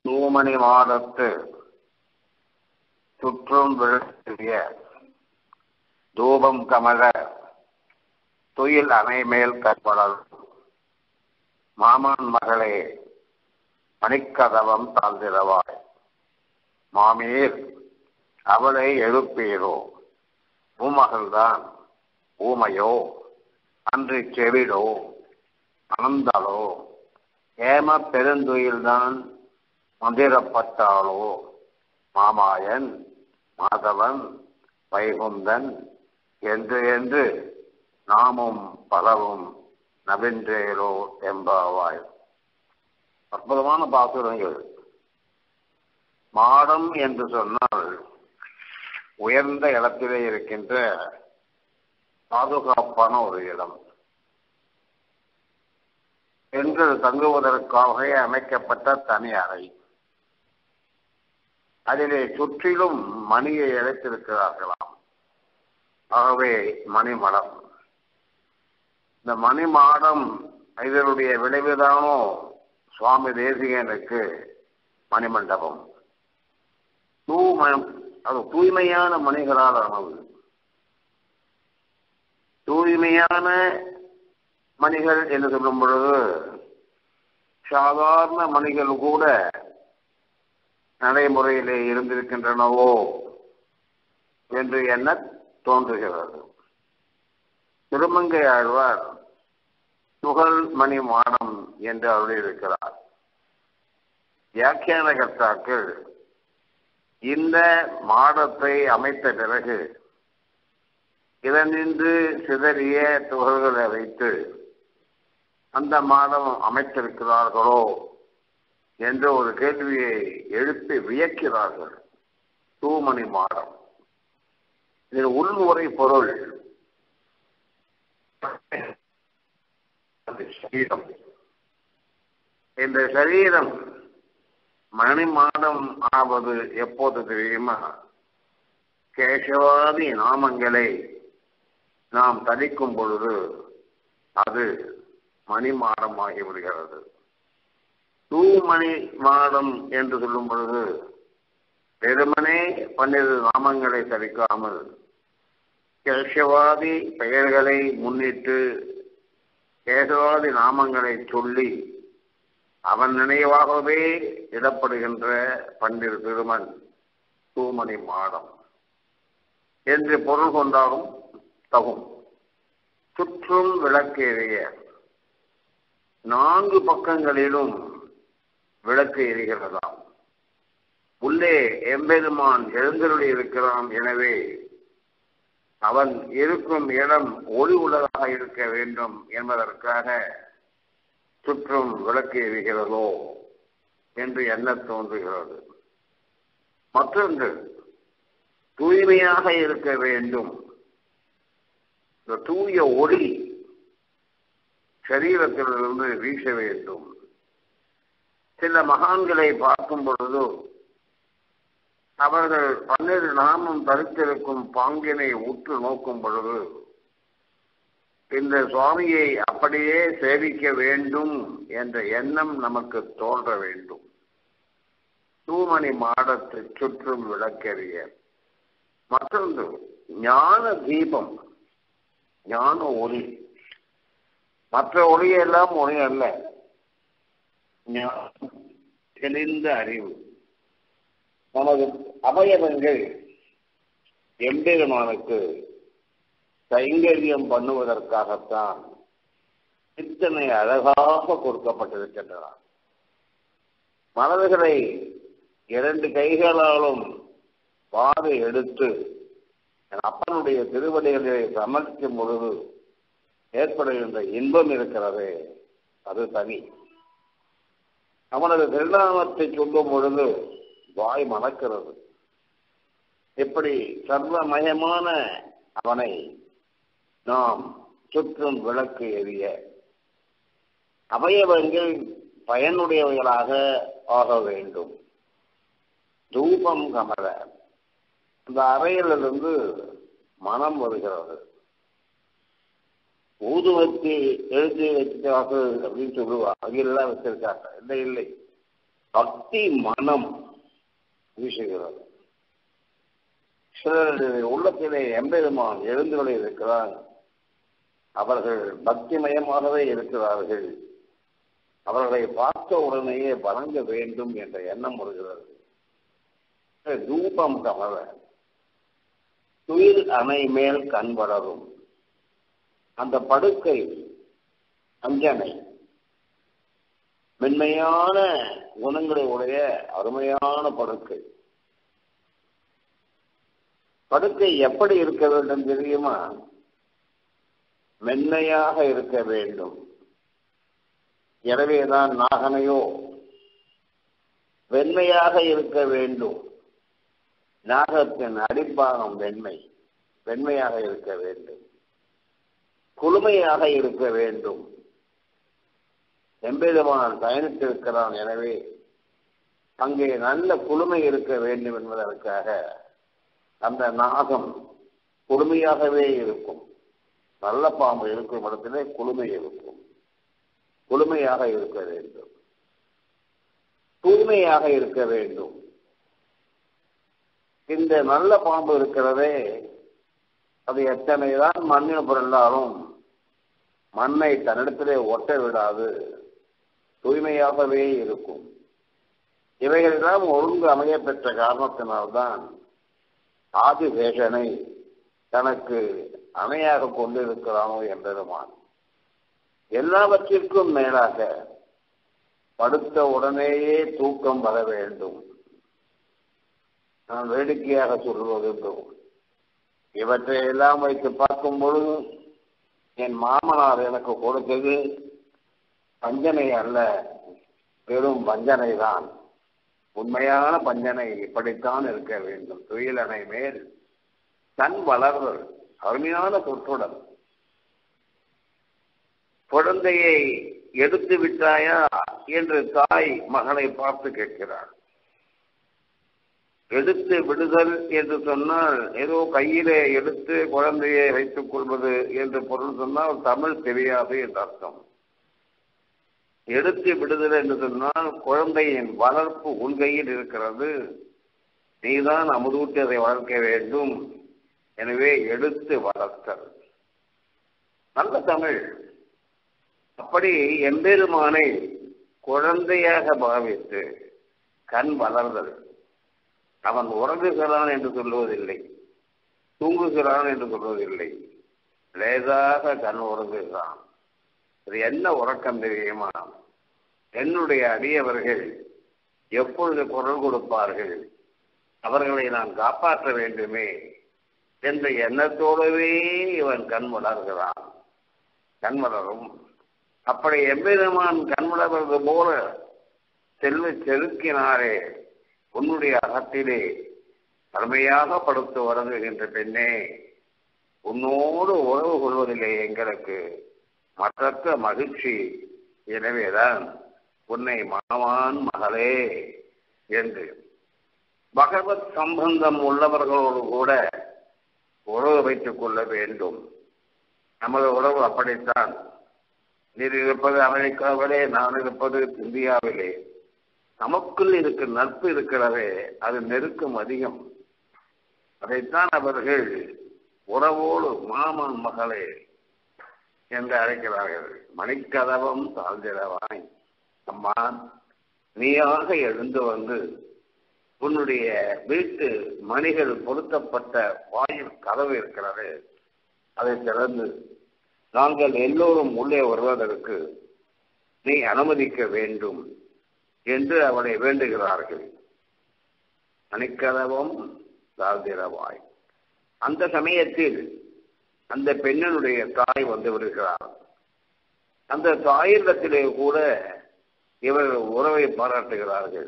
தூமணி மாதத்து சுற்றும் விழுத்திய தூபம் கமழ துயில் அணை மேல் கற்படல் மாமன் மகளே மணிக்கதவம் தாழ்ந்திரவாய் மாமீர் அவளை எழுப்பீரோ பூமகள்தான் ஊமையோ அன்று செவிடோ அனந்தலோ ஏம பெருந்துயில்தான் மந்திரப்பட்டாளோ மாமாயன் மாதவன் வைகுந்தன் என்று என்று நாமும் பலவும் நவீன்றேரோ என்பாவாய் அற்புதமான பாசுரங்கள் மாடம் என்று சொன்னால் உயர்ந்த இடத்திலே இருக்கின்ற பாதுகாப்பான ஒரு இடம் பெண்கள் தங்குவதற்காக அமைக்கப்பட்ட தனி அறை அதிலே சுற்றிலும் மணியை இழைத்திருக்கிறார்களாம் ஆகவே மணிமடம் இந்த மணிமாடம் இதனுடைய விளைவுதானோ சுவாமி தேசிகனுக்கு மணிமண்டபம் தூம அது தூய்மையான மணிகளால் ஆனது தூய்மையான மணிகள் என்று சொல்லும் பொழுது சாதாரண மணிகள் கூட நடைமுறையிலே இருந்திருக்கின்றனவோ என்று எண்ண தோன்றுகிறது திருமங்கை ஆழ்வார் துகள் மணி மாடம் என்று அருளியிருக்கிறார் வியாக்கியான கர்த்தாக்கள் இந்த மாடத்தை அமைத்த பிறகு இதனின்று சிதறிய துகள்களை வைத்து அந்த மாடம் அமைத்திருக்கிறார்களோ என்ற ஒரு கேள்வியை எழுப்பி வியக்கிறார்கள் தூமணி மாடம் இதில் உள்முறை பொருள் சரீரம் இந்த சரீரம் மணி மாதம் ஆவது எப்போது தெரியுமா கேசவாதி நாமங்களை நாம் தரிக்கும் பொழுது அது மணி மாடம் ஆகிவிடுகிறது தூமணி மாடம் என்று சொல்லும் பொழுது வெறுமனே பன்னிரு நாமங்களை தரிக்காமல் கேசவாதி பெயர்களை முன்னிட்டு கேசவாதி நாமங்களை சொல்லி அவன் நினைவாகவே இடப்படுகின்ற பன்னிரு திருமன் தூமணி மாடம் என்று பொருள் கொண்டாலும் தகும் சுற்றும் விளக்கேறிய நான்கு பக்கங்களிலும் விளக்கு எரிகிறதாம் உள்ளே எம்பெருமான் எழுந்தருளி இருக்கிறான் எனவே அவன் இருக்கும் இடம் ஒளி உள்ளதாக இருக்க வேண்டும் என்பதற்காக சுற்றும் விளக்கு எரிகிறதோ என்று எண்ண தோன்றுகிறது மற்றொன்று தூய்மையாக இருக்க வேண்டும் இந்த தூய ஒளி சரீரத்திலிருந்து வீச வேண்டும் சில மகான்களை பார்க்கும் பொழுது அவர்கள் பன்னிரு நாமம் தரித்திருக்கும் பாங்கினை உற்று நோக்கும் பொழுது இந்த சுவாமியை அப்படியே சேவிக்க வேண்டும் என்ற எண்ணம் நமக்கு தோன்ற வேண்டும் தூமணி மாடத்தை சுற்றும் விளக்கெறிய மற்றொன்று ஞான தீபம் ஞான ஒளி மற்ற ஒளியெல்லாம் ஒளி அல்ல தெளிந்த அறிவு நமது அவயவங்கள் எம்பெருமானுக்கு கைங்கரியம் பண்ணுவதற்காகத்தான் இத்தனை அழகாக கொடுக்கப்பட்டிருக்கின்றன மனதுகளை இரண்டு கைகளாலும் பாதை எடுத்து என் அப்பனுடைய திருவடிகளை சமர்ப்பிக்கும் பொழுது ஏற்படுகின்ற இன்பம் இருக்கிறது அது தனி அவனது திருநாமத்தை சொல்லும் பொழுது வாய் மணக்கிறது இப்படி சர்வமயமான அவனை நாம் சுற்றும் விளக்கு எரிய அவயவங்கள் பயனுடையவைகளாக ஆக வேண்டும் தூபம் கமல அந்த அறையிலிருந்து மனம் வருகிறது ஊதுவத்தி எழுதி வச்சார்கள் அப்படின்னு சொல்லுவா அங்கெல்லாம் வச்சிருக்காங்க இல்லை இல்லை பக்தி மனம் வீசுகிறது சிலருடைய உள்ளத்திலே எம்பெருமான் எழுந்துகளை இருக்கிறான் அவர்கள் பக்திமயமாகவே இருக்கிறார்கள் அவர்களை பார்த்த உடனேயே வணங்க வேண்டும் என்ற எண்ணம் வருகிறது தூபம் கமல துயில் அணை மேல் கண் வளரும் அந்த படுக்கை அஞ்சனை மென்மையான குணங்களை உடைய அருமையான படுக்கை படுக்கை எப்படி இருக்க வேண்டும் தெரியுமா மென்மையாக இருக்க வேண்டும் எனவேதான் நாகனையோ வெண்மையாக இருக்க வேண்டும் நாகத்தின் அடிப்பாகம் வெண்மை வெண்மையாக இருக்க வேண்டும் குளுமையாக இருக்க வேண்டும் எம்பெருமான் பயணித்திருக்கிறான் எனவே அங்கே நல்ல குளுமை இருக்க வேண்டும் என்பதற்காக அந்த நாகம் குளுமையாகவே இருக்கும் நல்ல பாம்பு இருக்கும் இடத்திலே குளுமை இருக்கும் குளுமையாக இருக்க வேண்டும் தூய்மையாக இருக்க வேண்டும் இந்த நல்ல பாம்பு இருக்கிறதே அது எத்தனைதான் மண்ணில் புரண்டாலும் மண்ணை தன்னிடத்திலே ஒட்ட விடாது தூய்மையாகவே இருக்கும் இவைகளெல்லாம் ஒழுங்கு அமைய பெற்ற காரணத்தினால்தான் ஆதிசேஷனை தனக்கு அணையாக கொண்டிருக்கிறானோ என்பதுமான் எல்லாவற்றிற்கும் மேலாக படுத்த உடனேயே தூக்கம் வர வேண்டும் நான் வேடிக்கையாக சொல்வதுண்டு இவற்றை எல்லாம் வைத்து பார்க்கும் பொழுது என் மாமனார் எனக்கு கொடுத்தது பஞ்சனை அல்ல வெறும் பஞ்சனை தான் உண்மையான பஞ்சனை இப்படித்தான் இருக்க வேண்டும் துயிலணை மேல் தன் வளர்தல் அருமையான சொற்றுடன் குழந்தையை எடுத்து விட்டாயா என்று தாய் மகனை பார்த்து கேட்கிறார் எடுத்து விடுதல் என்று சொன்னால் ஏதோ கையிலே எடுத்து குழந்தையை வைத்துக் கொள்வது என்று பொருள் சொன்னால் தமிழ் தெரியாது என்று அர்த்தம் எடுத்து விடுதல் என்று சொன்னால் குழந்தையின் வளர்ப்பு உன் கையில் இருக்கிறது நீதான் அமுதூட்டி அதை வளர்க்க வேண்டும் எனவே எடுத்து வளர்த்தல் நல்ல தமிழ் அப்படி எம்பெருமானை குழந்தையாக பாவித்து கண் வளர்தல் அவன் உறங்குகிறான் என்று சொல்லுவதில்லை தூங்குகிறான் என்று சொல்வதில்லை லேசாக கண் உறங்குகிறான் இது என்ன உறக்கம் தெரியுமா என்னுடைய அடியவர்கள் எப்பொழுது குரல் கொடுப்பார்கள் அவர்களை நான் காப்பாற்ற வேண்டுமே என்ற எண்ணத்தோடவே இவன் கண் வளர்கிறான் கண் வளரும் அப்படி எம்பெருமான் கண் வளர்வது போல செல்வ செலுக்கினாரே உன்னுடைய அகத்திலே அருமையாக படுத்து வருகின்ற பெண்ணே உன்னோடு உறவு கொள்வதில்லை எங்களுக்கு மற்றற்ற மகிழ்ச்சி எனவேதான் உன்னை மாமான் மகளே என்று பகவத் சம்பந்தம் உள்ளவர்களோடு கூட உறவு வைத்துக் கொள்ள வேண்டும் நமது உறவு அப்படித்தான் நீர் இருப்பது அமெரிக்காவிலே நான் இருப்பது இந்தியாவிலே நமக்குள் இருக்கிற நட்பு இருக்கிறதே அது நெருக்கம் அதிகம் அதைத்தான் அவர்கள் உறவோடு மாமன் மகளே என்று அழைக்கிறார்கள் மணிக்கதவம் தாழ்ந்திடவாய் அம்மா நீயாக எழுந்து வந்து உன்னுடைய வீட்டு மணிகள் பொருத்தப்பட்ட வாயில் கதவு இருக்கிறது அதை திறந்து நாங்கள் எல்லோரும் உள்ளே வருவதற்கு நீ அனுமதிக்க வேண்டும் என்று அவளை வேண்டுகிறார்கள் மணிக்கதவம் தாழ்ந்திரவாய் அந்த சமயத்தில் அந்த பெண்ணினுடைய தாய் வந்து விடுகிறார் அந்த தாயிடத்திலே கூட இவர்கள் உறவை பாராட்டுகிறார்கள்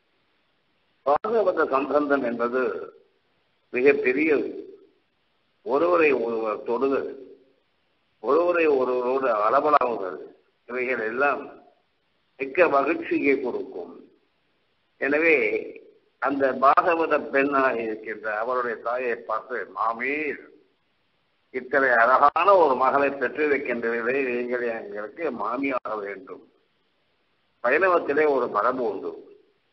பாகவத சம்பந்தம் என்பது மிகப்பெரியது ஒருவரை ஒருவர் தொடுதல் ஒருவரை ஒருவரோடு அளவலாவுதல் இவைகள் எல்லாம் மிக்க மகிழ்ச்சியை கொடுக்கும் எனவே அந்த பாகவத பெண்ணாக இருக்கின்ற அவருடைய தாயை பார்த்து மாமீர் இத்தனை அழகான ஒரு மகளை பெற்றிருக்கின்றீர்களே நீங்கள் எங்களுக்கு மாமியாக வேண்டும் பயணவத்திலே ஒரு மரபு உண்டு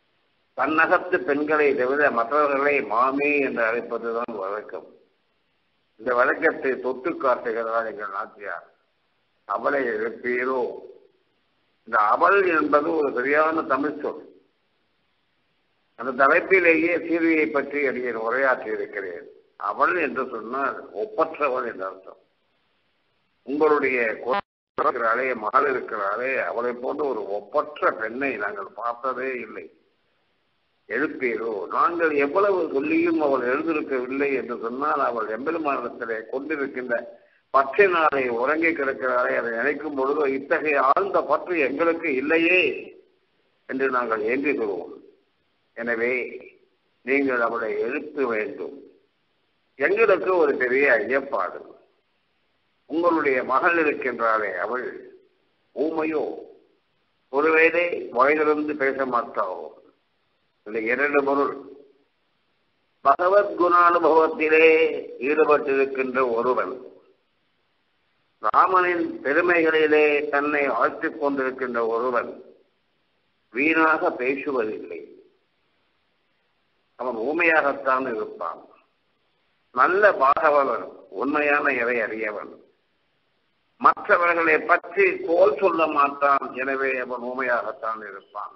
தன்னகத்து பெண்களை தவிர மற்றவர்களை மாமி என்று அழைப்பதுதான் வழக்கம் இந்த வழக்கத்தை தொட்டு காட்டுகிறார் எங்கள் நாச்சியார் அவளை எழுப்பீரோ இந்த அவள் என்பது ஒரு சரியான தமிழ் சொல் அந்த தலைப்பிலேயே சீதையை பற்றி அடியேன் உரையாற்றி இருக்கிறேன் அவள் என்று சொன்னால் ஒப்பற்றவள் என்று அர்த்தம் உங்களுடைய இருக்கிறாளே மகள் இருக்கிறாளே அவளை போன்ற ஒரு ஒப்பற்ற பெண்ணை நாங்கள் பார்த்ததே இல்லை எழுப்பீரோ நாங்கள் எவ்வளவு சொல்லியும் அவள் எழுந்திருக்கவில்லை என்று சொன்னால் அவள் எம்பெருமானத்திலே கொண்டிருக்கின்ற பச்சை நாளை உறங்கி கிடக்கிறாரே அதை நினைக்கும் பொழுது இத்தகைய ஆழ்ந்த பற்று எங்களுக்கு இல்லையே என்று நாங்கள் ஏங்குகிறோம் எனவே நீங்கள் அவளை எழுப்ப வேண்டும் எங்களுக்கு ஒரு பெரிய ஐயப்பாடு உங்களுடைய மகள் இருக்கின்றாளே அவள் ஊமையோ ஒருவேளை வாயிலிருந்து பேச மாட்டாவோ இந்த இரண்டு பொருள் பகவத் குணானுபவத்திலே ஈடுபட்டிருக்கின்ற ஒருவன் ராமனின் பெருமைகளிலே தன்னை ஆழ்த்திக் கொண்டிருக்கின்ற ஒருவன் வீணாக பேசுவதில்லை அவன் ஊமையாகத்தான் இருப்பான் நல்ல பாகவலன் உண்மையான இறை அறியவன் மற்றவர்களை பற்றி கோல் சொல்ல மாட்டான் எனவே அவன் ஊமையாகத்தான் இருப்பான்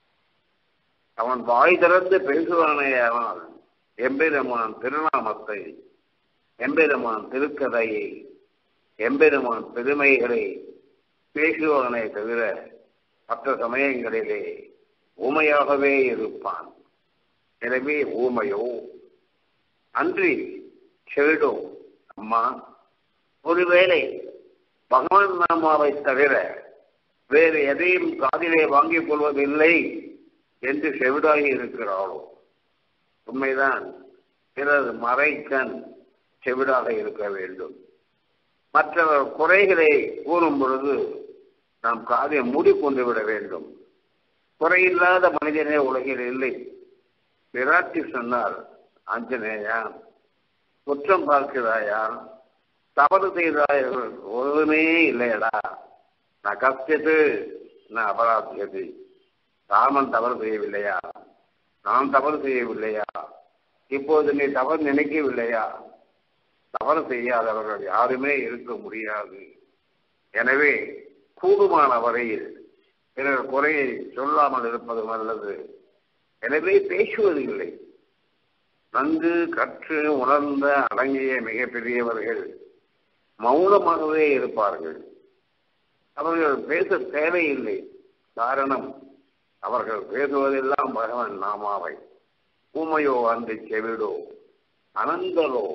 அவன் வாய் திறந்து பேசுவானேயானால் எம்பெருமான் திருநாமத்தை எம்பெருமான் திருக்கதையை எம்பெருமான் பெருமைகளை பேசுவானே தவிர மற்ற சமயங்களிலே ஊமையாகவே இருப்பான் எனவே ஊமையோ அன்றி செவிடோ அம்மா ஒருவேளை பகவான் நாமாவை தவிர வேறு எதையும் காதிலே வாங்கிக் கொள்வதில்லை என்று செவிடாகி இருக்கிறாளோ உண்மைதான் பிறர் மறைக்கண் செவிடாக இருக்க வேண்டும் மற்றவர் குறைகளை கூறும் பொழுது நாம் காதை மூடிக்கொண்டு விட வேண்டும் குறையில்லாத மனிதனே உலகில் இல்லை விராட்டி சொன்னார் ஆஞ்சநேயா குற்றம் பார்க்கிறாயா தவறு செய்தார்கள் ஒருவமே இல்லையடா நான் கஷ்டத்து நான் அபராத்தியது ராமன் தவறு செய்யவில்லையா நான் தவறு செய்யவில்லையா இப்போது நீ தவறு நினைக்கவில்லையா தவறு செய்யாதவர்கள் யாருமே இருக்க முடியாது எனவே கூடுமான வரையில் பிறர் குறையை சொல்லாமல் இருப்பது நல்லது எனவே பேசுவது இல்லை நன்கு கற்று உணர்ந்த அடங்கிய மிகப்பெரியவர்கள் மௌனமாகவே இருப்பார்கள் அவர்கள் பேச தேவையில்லை காரணம் அவர்கள் பேசுவதெல்லாம் பகவன் நாமாவை ஊமையோ அன்று செவிடோ அனந்தலோ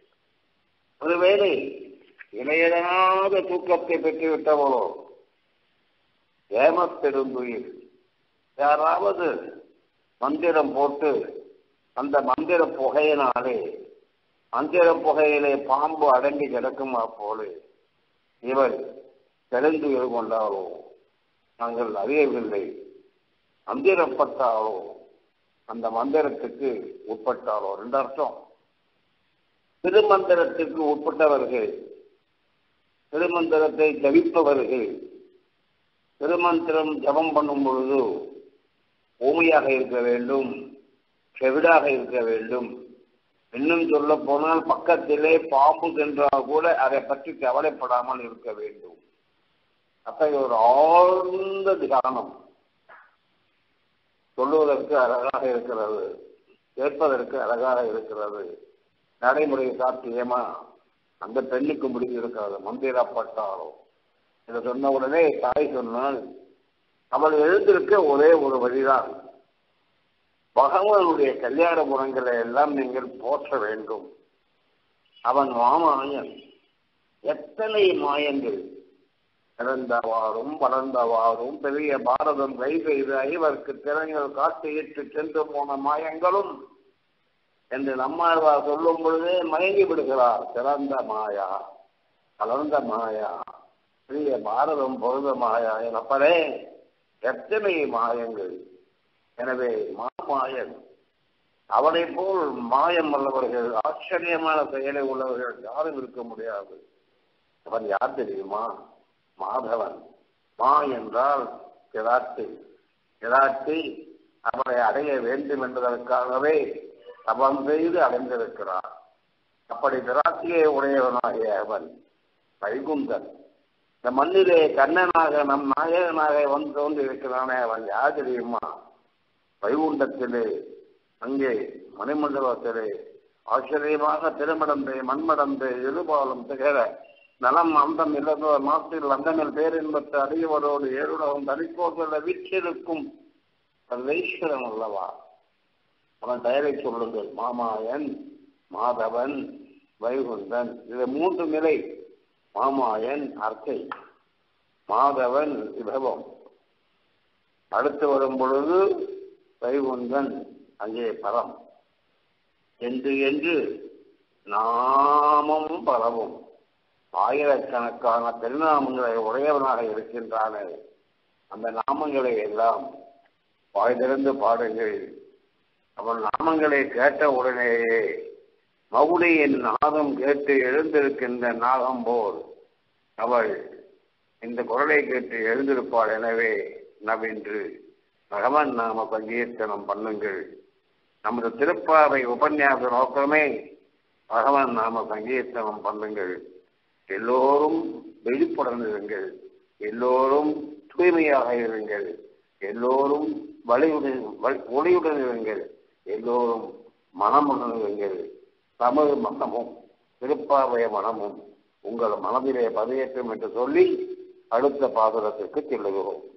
ஒருவேளை இணையடாத தூக்கத்தை பெற்றுவிட்டவளோ ஏமப்பெருந்துயில் யாராவது மந்திரம் போட்டு அந்த மந்திர புகையினாலே மந்திர புகையிலே பாம்பு அடங்கி கிடக்குமா போல இவர் தெளிந்துயில் கொண்டாரோ நாங்கள் அறியவில்லை மந்திரப்பட்டாரோ அந்த மந்திரத்துக்கு உட்பட்டாரோ ரெண்டு அர்த்தம் திருமந்திரத்துக்கு உட்பட்டவர்கள் திருமந்திரத்தை ஜபிப்பவர்கள் திருமந்திரம் ஜபம் பண்ணும் பொழுது ஊமையாக இருக்க வேண்டும் செவிடாக இருக்க வேண்டும் இன்னும் சொல்ல போனால் பக்கத்திலே பாம்பு சென்றால் கூட அதை பற்றி கவலைப்படாமல் இருக்க வேண்டும் அத்தகைய ஒரு ஆழ்ந்த தியானம் சொல்லுவதற்கு அழகாக இருக்கிறது கேட்பதற்கு அழகாக இருக்கிறது நடைமுறை சாத்தியமா அந்த பெண்ணுக்கு முடிவு இருக்காது மந்திரப்பட்டாரோ இதை சொன்ன உடனே தாய் சொன்னால் அவள் எழுந்திருக்க ஒரே ஒரு வழிதான் பகவானுடைய கல்யாண குணங்களை எல்லாம் நீங்கள் போற்ற வேண்டும் அவன் மாமாயன் எத்தனை மாயங்கள் பிறந்தவாறும் வளர்ந்தவாறும் பெரிய பாரதம் கை செய்து ஐவருக்கு திறங்கள் காட்டியிட்டு சென்று போன மாயங்களும் என்று நம்மாழ்வார் சொல்லும் பொழுதே மயங்கி விடுகிறார் சிறந்த மாயா வளர்ந்த மாயா பெரிய பாரதம் பொழுத மாயா எனப்படே எத்தனை மாயங்கள் எனவே மாமாயன் அவனை போல் மாயம் உள்ளவர்கள் ஆச்சரியமான செயலை உள்ளவர்கள் யாரும் இருக்க முடியாது அவன் யார் தெரியுமா மாதவன் மா என்றால் கிராட்டி கிராட்டி அவரை அடைய வேண்டும் என்பதற்காகவே தபம் செய்து அடைந்திருக்கிறார் அப்படி திராட்சியை உடையவனாகிய அவன் வைகுந்தன் இந்த மண்ணிலே கண்ணனாக நம் நாயகனாக வந்து தோன்றி இருக்கிறானே அவன் யார் தெரியுமா வைகுண்டத்திலே அங்கே மணிமண்டலத்திலே ஆச்சரியமாக திருமடந்து மண்மடந்து இருபாலும் திகழ நலம் அந்தம் இழந்தோர் நாட்டில் லண்டனில் பேரின்பத்து அறியவரோடு ஏழுலகம் தனிக்கோசல வீற்றிருக்கும் சர்வேஸ்வரன் அல்லவா அவன் பெயரை சொல்லுங்கள் மாமாயன் மாதவன் வைகுந்தன் இது மூன்று நிலை மாமாயன் அர்த்தை மாதவன் விபவம் அடுத்து வரும் பொழுது வைகுந்தன் அங்கே பரம் என்று என்று நாமம் பரவும் ஆயிரக்கணக்கான திருநாமங்களை உடையவனாக இருக்கின்றானே அந்த நாமங்களை எல்லாம் வாய்திறந்து பாடுங்கள் அவன் நாமங்களை கேட்ட உடனேயே மகுடியின் நாதம் கேட்டு எழுந்திருக்கின்ற நாகம் போல் அவள் இந்த குரலை கேட்டு எழுந்திருப்பாள் எனவே நவென்று பகவான் நாம சங்கீர்த்தனம் பண்ணுங்கள் நமது திருப்பாவை உபன்யாச நோக்கமே பகவான் நாம சங்கீர்த்தனம் பண்ணுங்கள் எல்லோரும் விழிப்புடன் இருங்கள் எல்லோரும் தூய்மையாக இருங்கள் எல்லோரும் வலியுடன் ஒளியுடன் இருங்கள் எல்லோரும் மனமுடன் இருங்கள் தமிழ் மனமும் திருப்பாவைய மனமும் உங்கள் மனதிலே பதியேற்றும் என்று சொல்லி அடுத்த பாதகத்திற்கு செல்லுகிறோம்